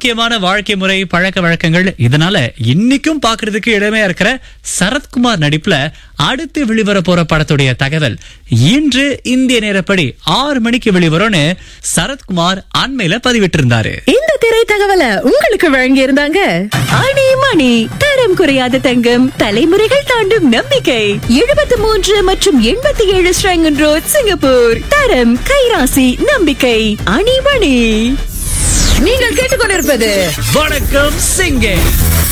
ஆரோக்கியமான வாழ்க்கை முறை பழக்க வழக்கங்கள் இதனால இன்னைக்கும் பாக்குறதுக்கு இடமையா இருக்கிற சரத்குமார் நடிப்புல அடுத்து வெளிவர போற படத்துடைய தகவல் இன்று இந்திய நேரப்படி ஆறு மணிக்கு வெளிவரும்னு சரத்குமார் அண்மையில பதிவிட்டிருந்தாரு இந்த திரை தகவலை உங்களுக்கு வழங்கி இருந்தாங்க ஆணி மணி தரம் குறையாத தங்கம் தலைமுறைகள் தாண்டும் நம்பிக்கை எழுபத்தி மூன்று மற்றும் எண்பத்தி ஏழு ஸ்ரங்கன் ரோட் சிங்கப்பூர் தரம் கைராசி நம்பிக்கை அணிமணி நீங்கள் கேட்டுக்கொண்டிருப்பது வணக்கம் சிங்கே